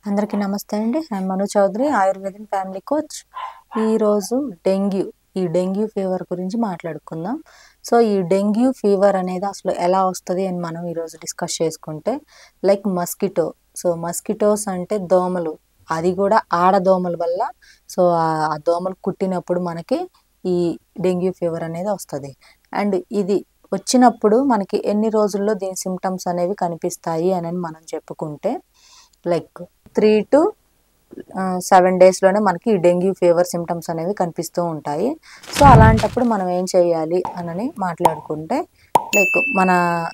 అందరికీ నమస్తే అండి ఐ మను చౌదరి ఆయుర్వేదం ఫ్యామిలీ కోచ్ ఈరోజు డెంగ్యూ ఈ డెంగ్యూ ఫీవర్ గురించి మాట్లాడుకుందాం సో ఈ డెంగ్యూ ఫీవర్ అనేది అసలు ఎలా వస్తుంది అని మనం ఈరోజు డిస్కస్ చేసుకుంటే లైక్ మస్కిటో సో మస్కిటోస్ అంటే దోమలు అది కూడా ఆడదోమల వల్ల సో ఆ దోమలు కుట్టినప్పుడు మనకి ఈ డెంగ్యూ ఫీవర్ అనేది వస్తుంది అండ్ ఇది వచ్చినప్పుడు మనకి ఎన్ని రోజుల్లో దీని సిమ్టమ్స్ అనేవి కనిపిస్తాయి అని మనం చెప్పుకుంటే లైక్ త్రీ టు సెవెన్ డేస్లోనే మనకి ఈ డెంగ్యూ ఫీవర్ సిమ్టమ్స్ అనేవి కనిపిస్తూ ఉంటాయి సో అలాంటప్పుడు మనం ఏం చేయాలి అనని మాట్లాడుకుంటే లైక్ మన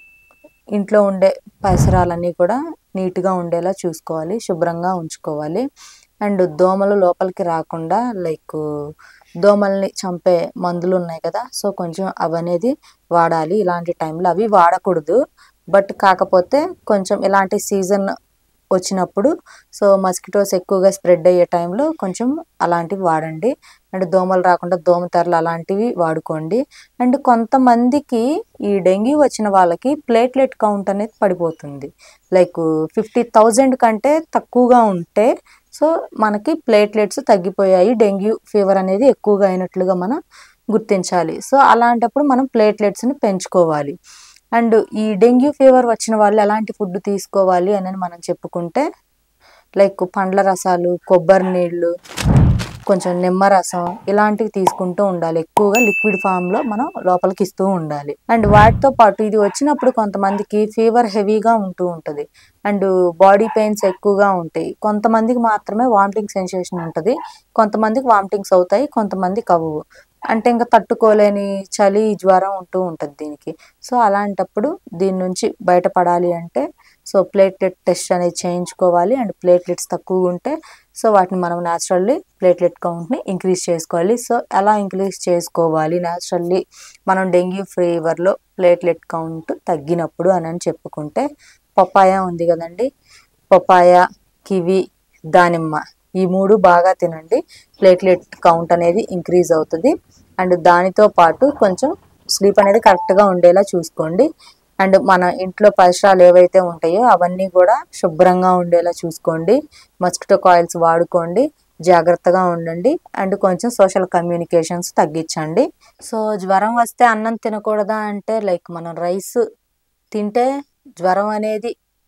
ఇంట్లో ఉండే పరిసరాలన్నీ కూడా నీట్గా ఉండేలా చూసుకోవాలి శుభ్రంగా ఉంచుకోవాలి అండ్ దోమలు లోపలికి రాకుండా లైక్ దోమల్ని చంపే మందులు ఉన్నాయి కదా సో కొంచెం అవనేది వాడాలి ఇలాంటి టైంలో అవి వాడకూడదు బట్ కాకపోతే కొంచెం ఇలాంటి సీజన్ వచ్చినప్పుడు సో మస్కిటోస్ ఎక్కువగా స్ప్రెడ్ అయ్యే టైంలో కొంచెం అలాంటివి వాడండి అండ్ దోమలు రాకుండా దోమతెరలు అలాంటివి వాడుకోండి అండ్ కొంతమందికి ఈ డెంగ్యూ వచ్చిన వాళ్ళకి ప్లేట్లెట్ కౌంట్ అనేది పడిపోతుంది లైక్ ఫిఫ్టీ థౌజండ్ కంటే తక్కువగా ఉంటే సో మనకి ప్లేట్లెట్స్ తగ్గిపోయాయి డెంగ్యూ ఫీవర్ అనేది ఎక్కువగా అయినట్లుగా మనం గుర్తించాలి సో అలాంటప్పుడు మనం ప్లేట్లెట్స్ని పెంచుకోవాలి అండ్ ఈ డెంగ్యూ ఫీవర్ వచ్చిన వాళ్ళు ఎలాంటి ఫుడ్ తీసుకోవాలి అని మనం చెప్పుకుంటే లైక్ పండ్ల రసాలు కొబ్బరి నీళ్ళు కొంచెం నిమ్మరసం ఇలాంటివి తీసుకుంటూ ఉండాలి ఎక్కువగా లిక్విడ్ ఫామ్లో మనం లోపలికి ఇస్తూ ఉండాలి అండ్ వాటితో పాటు ఇది వచ్చినప్పుడు కొంతమందికి ఫీవర్ హెవీగా ఉంటూ ఉంటుంది అండ్ బాడీ పెయిన్స్ ఎక్కువగా ఉంటాయి కొంతమందికి మాత్రమే వామిటింగ్ సెన్సేషన్ ఉంటుంది కొంతమందికి వామిటింగ్స్ అవుతాయి కొంతమందికి అవ్వవు అంటే ఇంకా తట్టుకోలేని చలి జ్వరం ఉంటూ ఉంటుంది దీనికి సో అలాంటప్పుడు దీని నుంచి బయటపడాలి అంటే సో ప్లేట్లెట్ టెస్ట్ అనేది చేయించుకోవాలి అండ్ ప్లేట్లెట్స్ తక్కువ ఉంటే సో వాటిని మనం న్యాచురల్లీ ప్లేట్లెట్ కౌంట్ని ఇంక్రీజ్ చేసుకోవాలి సో ఎలా ఇంక్రీజ్ చేసుకోవాలి న్యాచురల్లీ మనం డెంగ్యూ ఫీవర్లో ప్లేట్లెట్ కౌంట్ తగ్గినప్పుడు అని అని చెప్పుకుంటే పపాయ ఉంది కదండి పపాయ కివి దానిమ్మ ఈ మూడు బాగా తినండి ప్లేట్లెట్ కౌంట్ అనేది ఇంక్రీజ్ అవుతుంది అండ్ దానితో పాటు కొంచెం స్లీప్ అనేది కరెక్ట్గా ఉండేలా చూసుకోండి అండ్ మన ఇంట్లో పరిసరాలు ఏవైతే ఉంటాయో అవన్నీ కూడా శుభ్రంగా ఉండేలా చూసుకోండి మస్కిటో కాయిల్స్ వాడుకోండి జాగ్రత్తగా ఉండండి అండ్ కొంచెం సోషల్ కమ్యూనికేషన్స్ తగ్గించండి సో జ్వరం వస్తే అన్నం తినకూడదా అంటే లైక్ మనం రైస్ తింటే జ్వరం అనేది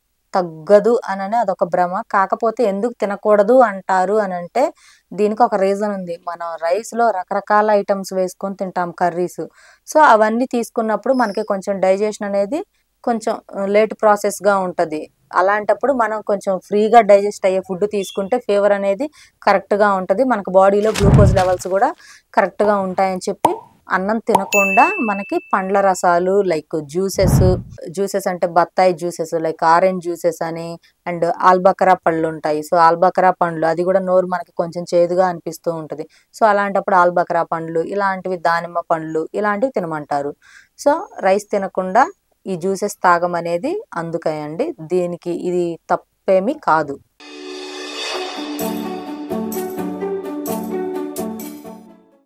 తగ్గదు అని అదొక భ్రమ కాకపోతే ఎందుకు తినకూడదు అంటారు అని అంటే దీనికి ఒక రీజన్ ఉంది మనం రైస్లో రకరకాల ఐటమ్స్ వేసుకొని తింటాం కర్రీస్ సో అవన్నీ తీసుకున్నప్పుడు మనకి కొంచెం డైజెషన్ అనేది కొంచెం లేట్ ప్రాసెస్గా ఉంటుంది అలాంటప్పుడు మనం కొంచెం ఫ్రీగా డైజెస్ట్ అయ్యే ఫుడ్ తీసుకుంటే ఫీవర్ అనేది కరెక్ట్గా ఉంటుంది మనకు బాడీలో గ్లూకోజ్ లెవెల్స్ కూడా కరెక్ట్గా ఉంటాయని చెప్పి అన్నం తినకుండా మనకి పండ్ల రసాలు లైక్ జ్యూసెస్ జ్యూసెస్ అంటే బత్తాయి జ్యూసెస్ లైక్ ఆరెంజ్ జ్యూసెస్ అని అండ్ ఆల్బకరా పళ్ళు ఉంటాయి సో ఆల్బకరా పండ్లు అది కూడా నోరు మనకి కొంచెం చేదుగా అనిపిస్తూ ఉంటుంది సో అలాంటప్పుడు ఆల్బకరా పండ్లు ఇలాంటివి దానిమ్మ పండ్లు ఇలాంటివి తినమంటారు సో రైస్ తినకుండా ఈ జ్యూసెస్ తాగమనేది అందుకయండి దీనికి ఇది తప్పేమీ కాదు